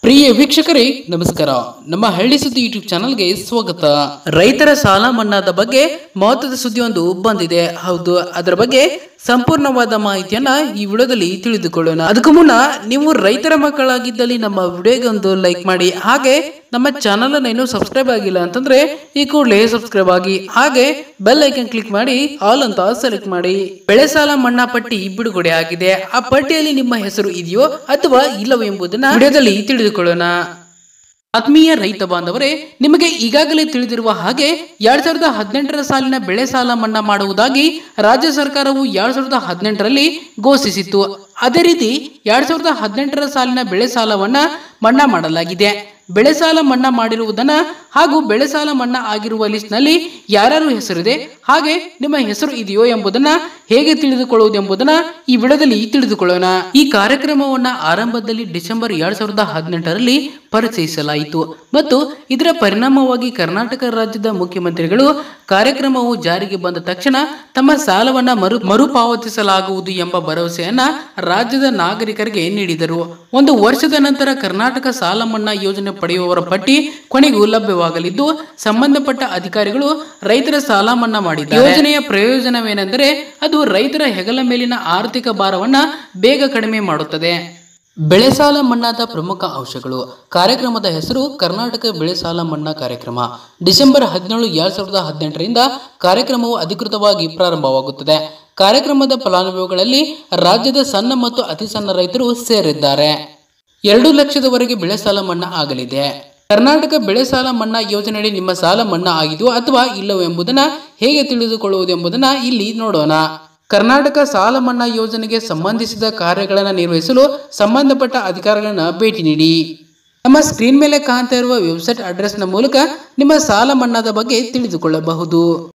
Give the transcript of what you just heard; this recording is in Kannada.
ಪ್ರಿಯ ವೀಕ್ಷಕರೇ ನಮಸ್ಕಾರ ನಮ್ಮ ಹಳ್ಳಿ ಸುದ್ದಿ ಯೂಟ್ಯೂಬ್ ಚಾನಲ್ಗೆ ಸ್ವಾಗತ ರೈತರ ಸಾಲ ಮನ್ನಾದ ಬಗ್ಗೆ ಮಹತ್ವದ ಸುದ್ದಿಯೊಂದು ಬಂದಿದೆ ಹೌದು ಅದರ ಬಗ್ಗೆ ಸಂಪೂರ್ಣವಾದ ಮಾಹಿತಿಯನ್ನ ಈ ವಿಡಿಯೋದಲ್ಲಿ ತಿಳಿದುಕೊಳ್ಳೋಣ ಅದಕ್ಕೂ ಮುನ್ನ ನೀವು ರೈತರ ಮಕ್ಕಳಾಗಿದ್ದಲ್ಲಿ ನಮ್ಮ ವಿಡಿಯೋಗೆ ಒಂದು ಲೈಕ್ ಮಾಡಿ ಹಾಗೆ ನಮ್ಮ ಚಾನಲ್ ಅನ್ನ ಇನ್ನೂ ಸಬ್ಸ್ಕ್ರೈಬ್ ಆಗಿಲ್ಲ ಅಂತಂದ್ರೆ ಈ ಕೂಡಲೇ ಸಬ್ಸ್ಕ್ರೈಬ್ ಆಗಿ ಹಾಗೆ ಬೆಲ್ ಐಕನ್ ಕ್ಲಿಕ್ ಮಾಡಿ ಆಲ್ ಅಂತ ಸೆಲೆಕ್ಟ್ ಮಾಡಿ ಬೆಳೆ ಸಾಲ ಮನ್ನಾ ಪಟ್ಟಿ ಬಿಡುಗಡೆ ಆಗಿದೆ ಆ ಪಟ್ಟಿಯಲ್ಲಿ ನಿಮ್ಮ ಹೆಸರು ಇದೆಯೋ ಅಥವಾ ಇಲ್ಲವೋ ಎಂಬುದನ್ನ ವಿಡಿಯೋದಲ್ಲಿ ತಿಳಿದುಕೊಳ್ಳೋಣ ಆತ್ಮೀಯ ರೈತ ಬಾಂಧವರೇ ನಿಮಗೆ ಈಗಾಗಲೇ ತಿಳಿದಿರುವ ಹಾಗೆ ಎರಡ್ ಸಾವಿರದ ಹದಿನೆಂಟರ ಸಾಲಿನ ಬೆಳೆ ಸಾಲ ಮನ್ನಾ ಮಾಡುವುದಾಗಿ ರಾಜ್ಯ ಸರ್ಕಾರವು ಎರಡ್ ಸಾವಿರದ ಹದಿನೆಂಟರಲ್ಲಿ ಘೋಷಿಸಿತ್ತು ಅದೇ ರೀತಿ ಎರಡ್ ಸಾವಿರದ ಹದಿನೆಂಟರ ಸಾಲಿನ ಬೆಳೆ ಸಾಲವನ್ನ ಮನ್ನಾ ಮಾಡಲಾಗಿದೆ ಬೆಳೆ ಸಾಲ ಮನ್ನಾ ಮಾಡಿರುವುದನ್ನ ಹಾಗೂ ಬೆಳೆ ಸಾಲ ಮನ್ನಾ ಆಗಿರುವ ಲಿಸ್ಟ್ ನಲ್ಲಿ ಯಾರ್ಯಾರು ಹೆಸರಿದೆ ಹಾಗೆ ನಿಮ್ಮ ಹೆಸರು ಇದೆಯೋ ಎಂಬುದನ್ನ ಹೇಗೆ ತಿಳಿದುಕೊಳ್ಳುವುದು ಎಂಬುದನ್ನ ಈ ವಿಡಿಯೋದಲ್ಲಿ ತಿಳಿದುಕೊಳ್ಳೋಣ ಈ ಕಾರ್ಯಕ್ರಮವನ್ನ ಆರಂಭದಲ್ಲಿ ಡಿಸೆಂಬರ್ ಎರಡ್ ಸಾವಿರದ ಹದಿನೆಂಟರಲ್ಲಿ ಪರಿಚಯಿಸಲಾಯಿತು ಮತ್ತು ಇದರ ಪರಿಣಾಮವಾಗಿ ಕರ್ನಾಟಕ ರಾಜ್ಯದ ಮುಖ್ಯಮಂತ್ರಿಗಳು ಕಾರ್ಯಕ್ರಮವು ಜಾರಿಗೆ ಬಂದ ತಕ್ಷಣ ತಮ್ಮ ಸಾಲವನ್ನ ಮರು ಮರುಪಾವತಿಸಲಾಗುವುದು ಎಂಬ ಭರವಸೆಯನ್ನ ರಾಜ್ಯದ ನಾಗರಿಕರಿಗೆ ನೀಡಿದರು ಒಂದು ವರ್ಷದ ನಂತರ ಕರ್ನಾಟಕ ಸಾಲ ಮನ್ನಾ ಯೋಜನೆ ಪಡೆಯುವವರ ಪಟ್ಟಿ ಕೊನೆಗೂ ಲಭ್ಯವಾಗಲಿದ್ದು ಸಂಬಂಧಪಟ್ಟ ಅಧಿಕಾರಿಗಳು ರೈತರ ಸಾಲ ಮನ್ನಾ ಮಾಡಿದ್ದಾರೆ ಯೋಜನೆಯ ಪ್ರಯೋಜನವೇನೆಂದರೆ ಅದು ರೈತರ ಹೆಗಲ ಮೇಲಿನ ಆರ್ಥಿಕ ಭಾರವನ್ನ ಬೇಗ ಕಡಿಮೆ ಮಾಡುತ್ತದೆ ಬೆಳೆ ಸಾಲ ಮನ್ನಾದ ಪ್ರಮುಖ ಅಂಶಗಳು ಕಾರ್ಯಕ್ರಮದ ಹೆಸರು ಕರ್ನಾಟಕ ಬೆಳೆ ಸಾಲ ಮನ್ನಾ ಕಾರ್ಯಕ್ರಮ ಡಿಸೆಂಬರ್ ಹದಿನೇಳು ಎರಡ್ ಸಾವಿರದ ಹದಿನೆಂಟರಿಂದ ಕಾರ್ಯಕ್ರಮವು ಅಧಿಕೃತವಾಗಿ ಪ್ರಾರಂಭವಾಗುತ್ತದೆ ಕಾರ್ಯಕ್ರಮದ ಫಲಾನುಭವಿಗಳಲ್ಲಿ ರಾಜ್ಯದ ಸಣ್ಣ ಮತ್ತು ಅತಿ ಸಣ್ಣ ರೈತರು ಸೇರಿದ್ದಾರೆ ಎರಡು ಲಕ್ಷದವರೆಗೆ ಬೆಳೆ ಸಾಲ ಮನ್ನಾ ಆಗಲಿದೆ ಕರ್ನಾಟಕ ಬೆಳೆ ಸಾಲ ಮನ್ನಾ ಯೋಜನೆಯಡಿ ನಿಮ್ಮ ಸಾಲ ಮನ್ನಾ ಆಗಿದೆಯೋ ಅಥವಾ ಇಲ್ಲವೋ ಎಂಬುದನ್ನ ಹೇಗೆ ತಿಳಿದುಕೊಳ್ಳುವುದು ಎಂಬುದನ್ನ ಇಲ್ಲಿ ನೋಡೋಣ ಕರ್ನಾಟಕ ಸಾಲ ಮನ್ನಾ ಯೋಜನೆಗೆ ಸಂಬಂಧಿಸಿದ ಕಾರ್ಯಗಳನ್ನು ನಿರ್ವಹಿಸಲು ಸಂಬಂಧಪಟ್ಟ ಅಧಿಕಾರಿಗಳನ್ನ ಭೇಟಿ ನೀಡಿ ನಮ್ಮ ಸ್ಕ್ರೀನ್ ಮೇಲೆ ಕಾಣ್ತಾ ಇರುವ ವೆಬ್ಸೈಟ್ ಅಡ್ರೆಸ್ನ ಮೂಲಕ ನಿಮ್ಮ ಸಾಲ ಮನ್ನಾದ ಬಗ್ಗೆ ತಿಳಿದುಕೊಳ್ಳಬಹುದು